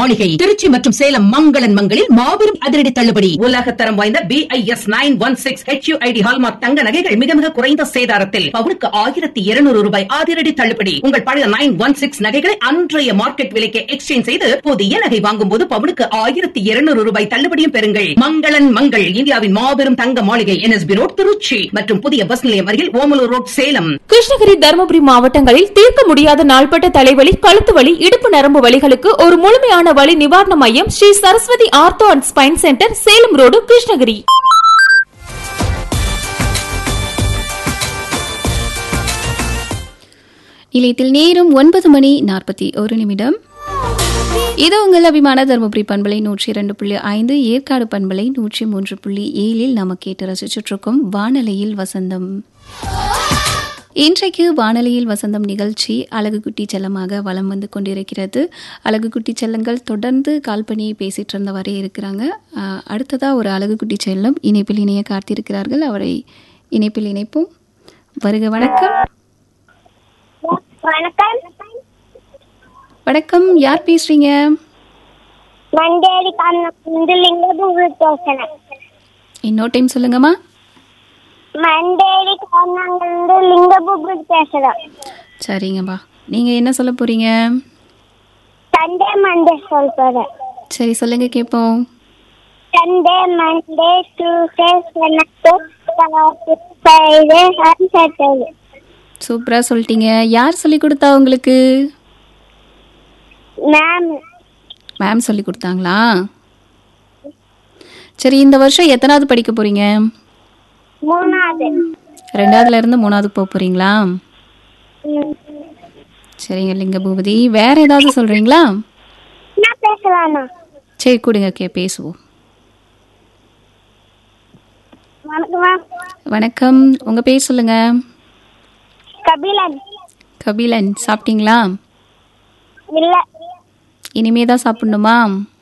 மாளிகை திருச்சி மற்றும் சேலம் மங்களன் மங்களில் மாபெரும் அதிரடி தள்ளுபடி உலக தரம் வாய்ந்த B I S nine one six HUID hallmark தங்க நகைகள் மிக மிக குறைந்த சேதாரத்தில் பவுனுக்கு ஆயிரத்தி இருநூறு ரூபாய் அதிரடி தள்ளுபடி உங்கள் பழைய நைன் ஒன் சிக்ஸ் நகைகளை அன்றைய மார்க்கெட் விலைக்கு எக்ஸ்சேஞ்ச் செய்து புதிய நகை வாங்கும் போது பவுனுக்கு ஆயிரத்தி இருநூறு ரூபாய் தள்ளுபடியும் பெறுங்கள் மங்களன் மங்கள் இந்தியாவின் மாபெரும் தங்க மாளிகை என்எஸ்பி ரோட் திருச்சி மற்றும் புதிய பஸ் நிலையம் அருகில் ஓமலூர் ரோட் சேலம் கிருஷ்ணகிரி தருமபுரி மாவட்டங்களில் தீர்க்க முடியாத நாள்பட்ட தலைவலி கழுத்து வலி இடுப்பு நரம்பு வலிகளுக்கு ஒரு முழுமையான வலி நிவாரண மையம் Sri Saraswati ortho and spine centre Salem road Krishnagiri நிலையத்தில் நேரம் ஒன்பது மணி நாற்பத்தி ஒரு நிமிடம் இது உங்கள் அபிமான தருமபுரி பண்பலை நூற்றி இரண்டு புள்ளி ஐந்து ஏற்காடு பண்பலை நூற்றி மூன்று புள்ளி ஏழில் நம்ம கேட்டு ரசிச்சுட்டு இருக்கோம் வானலையில் வசந்தம் இன்றைக்கு வானொலியில் வசந்தம் நிகழ்ச்சி அழகு குட்டி செல்லமாக வலம் வந்து கொண்டிருக்கிறது அழகு குட்டி செல்லங்கள் தொடர்ந்து கால் பண்ணி பேசிட்டு இருந்தவரே இருக்கிறாங்க ஆஹ், அடுத்ததா ஒரு அழகு குட்டி செல்லம் இணைப்பில் இணைய காத்திருக்கிறார்கள் அவரை இணைப்பில் இணைப்போம் வருக வணக்கம் வணக்கம் வணக்கம் யார் பேசுறீங்க மண்டேரி கண்ணந்து லிங்கபூர் பேசுறேன் இன்னொரு டைம் சொல்லுங்கம்மா மண்டேரி கண்ணந்து லிங்கபூர் பேசுறேன் சரிங்கம்மா நீங்கள் என்ன சொல்ல போறீங்க சண்டே மண்டே சொல்ல போறேன் சரி சொல்லுங்க கேட்போம் Sunday Monday Tuesday Wednesday Thursday Friday and Saturday சூப்பராக சொல்லிட்டீங்க யார் சொல்லி கொடுத்தா உங்களுக்கு மேம் மேம் சொல்லி கொடுத்தாங்களா சரி இந்த வருஷம் எத்தனாவது படிக்க போறீங்க மூணாவது ரெண்டாவதுல இருந்து மூணாவது போக போறீங்களா ம். சரிங்க லிங்க பூபதி வேற ஏதாவது சொல்றீங்களா என்ன பேசலாமா சரி கொடுங்க கே பேசுவோம் வணக்கம் மேம் வணக்கம் உங்க பேர் சொல்லுங்க கபிலன் கபிலன் சாப்பிட்டீங்களா இல்ல இனிமே தான் சாப்பிடணுமா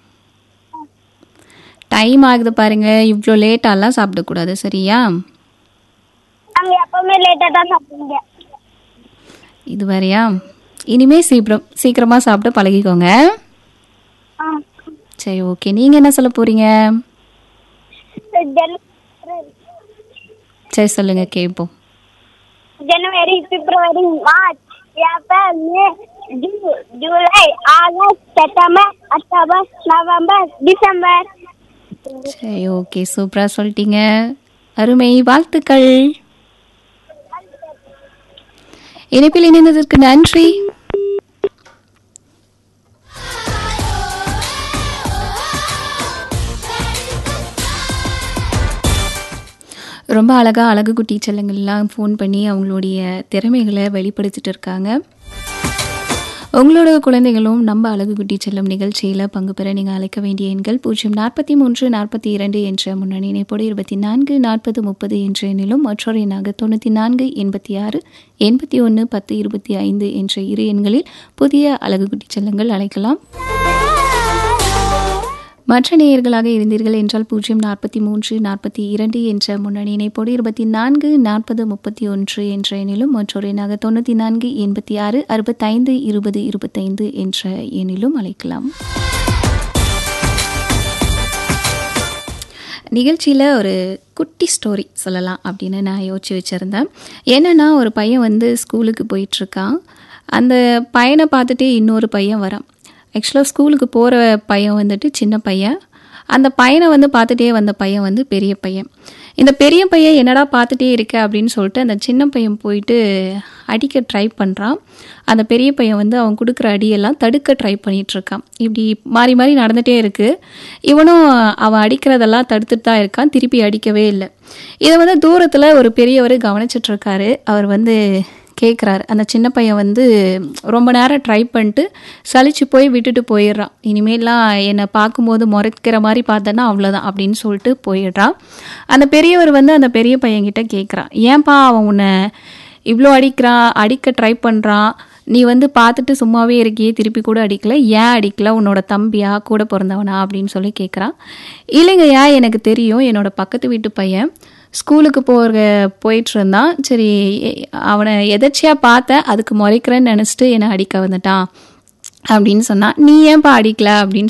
டைம் ஆகுது பாருங்க இவ்வளோ லேட்டாலாம் சாப்பிடக்கூடாது சரியா நாங்க எப்பவுமே லேட்டா தான் சாப்பிடுங்க இது வேறையா இனிமே சீக்கிரம் சீக்கிரமா சாப்பிட்டு பழகிக்கோங்க ஆ. சரி ஓகே நீங்க என்ன சொல்ல போறீங்க ஜன- சரி சொல்லுங்க கேட்போம் January February March April May June July August September October November December சரி ஓகே சூப்பரா சொல்லிட்டீங்க அருமை வாழ்த்துக்கள் இணைப்பில் இணைந்ததற்கு நன்றி ரொம்ப அழகா அழகு குட்டி செல்லங்கள்லாம் ஃபோன் பண்ணி அவங்களுடைய திறமைகளை வெளிப்படுத்திட்டு இருக்காங்க உங்களோட குழந்தைகளும் நம்ம அழகு குட்டி செல்லும் நிகழ்ச்சியில் பங்கு பெற நீங்கள் அழைக்க வேண்டிய எண்கள் பூஜ்ஜியம் நாற்பத்தி மூன்று நாற்பத்தி இரண்டு என்ற முன்னணி இணைப்போடு இருபத்தி நான்கு நாற்பது முப்பது என்ற எண்ணிலும் மற்றொரு எண்ணாக தொண்ணூற்றி நான்கு எண்பத்தி ஆறு எண்பத்தி ஒன்று பத்து இருபத்தி ஐந்து என்ற இரு எண்களில் புதிய அழகு குட்டி செல்லங்கள் அழைக்கலாம் மற்ற நேயர்களாக இருந்தீர்கள் என்றால் பூஜ்ஜியம் நாற்பத்தி மூன்று நாற்பத்தி இரண்டு என்ற முன்னணி இணைப்போடு இருபத்தி நான்கு நாற்பது முப்பத்தி ஒன்று என்ற எண்ணிலும் மற்றொரு எண்ணாக தொண்ணூற்றி நான்கு எண்பத்தி ஆறு அறுபத்தைந்து இருபது இருபத்தைந்து என்ற எண்ணிலும் அழைக்கலாம் நிகழ்ச்சியில் ஒரு குட்டி ஸ்டோரி சொல்லலாம் அப்படின்னு நான் யோசிச்சு வச்சுருந்தேன் என்னென்னா ஒரு பையன் வந்து ஸ்கூலுக்கு போயிட்டுருக்கான் அந்த பையனை பார்த்துட்டே இன்னொரு பையன் வரான் ஆக்சுவலாக ஸ்கூலுக்கு போகிற பையன் வந்துட்டு சின்ன பையன் அந்த பையனை வந்து பார்த்துட்டே வந்த பையன் வந்து பெரிய பையன் இந்த பெரிய பையன் என்னடா பார்த்துட்டே இருக்க அப்படின்னு சொல்லிட்டு அந்த சின்ன பையன் போயிட்டு அடிக்க ட்ரை பண்ணுறான் அந்த பெரிய பையன் வந்து அவன் கொடுக்குற அடியெல்லாம் தடுக்க ட்ரை பண்ணிட்டு இருக்கான் இப்படி மாறி மாறி நடந்துகிட்டே இருக்கு இவனும் அவன் அடிக்கிறதெல்லாம் தடுத்துட்டு தான் இருக்கான் திருப்பி அடிக்கவே இல்லை இதை வந்து தூரத்தில் ஒரு பெரியவர் கவனிச்சிட்டு இருக்காரு அவர் வந்து கேட்குறாரு அந்த சின்ன பையன் வந்து ரொம்ப நேரம் ட்ரை பண்ணிட்டு சலிச்சு போய் விட்டுட்டு போயிடுறான் இனிமேலாம் என்னை பார்க்கும்போது முறைக்கிற மாதிரி பார்த்தேன்னா அவ்வளோதான் அப்படின்னு சொல்லிட்டு போயிடுறான் அந்த பெரியவர் வந்து அந்த பெரிய பையன்கிட்ட கேட்குறான் ஏன்பா அவன் உன்னை இவ்வளோ அடிக்கிறான் அடிக்க ட்ரை பண்ணுறான் நீ வந்து பார்த்துட்டு சும்மாவே இருக்கியே திருப்பி கூட அடிக்கல ஏன் அடிக்கல உன்னோட தம்பியா கூட பிறந்தவனா அப்படின்னு சொல்லி கேட்குறான் இல்லைங்கய்யா எனக்கு தெரியும் என்னோட பக்கத்து வீட்டு பையன் ஸ்கூலுக்கு போகிற போயிட்டு இருந்தான் சரி எ- அவனை எதர்ச்சியாக பார்த்தேன் அதுக்கு முறைக்கிறேன்னு நினச்சிட்டு என்னை அடிக்க வந்துட்டான் அப்படின்னு சொன்னான் நீ ஏன்பா அடிக்கல அப்படின்னு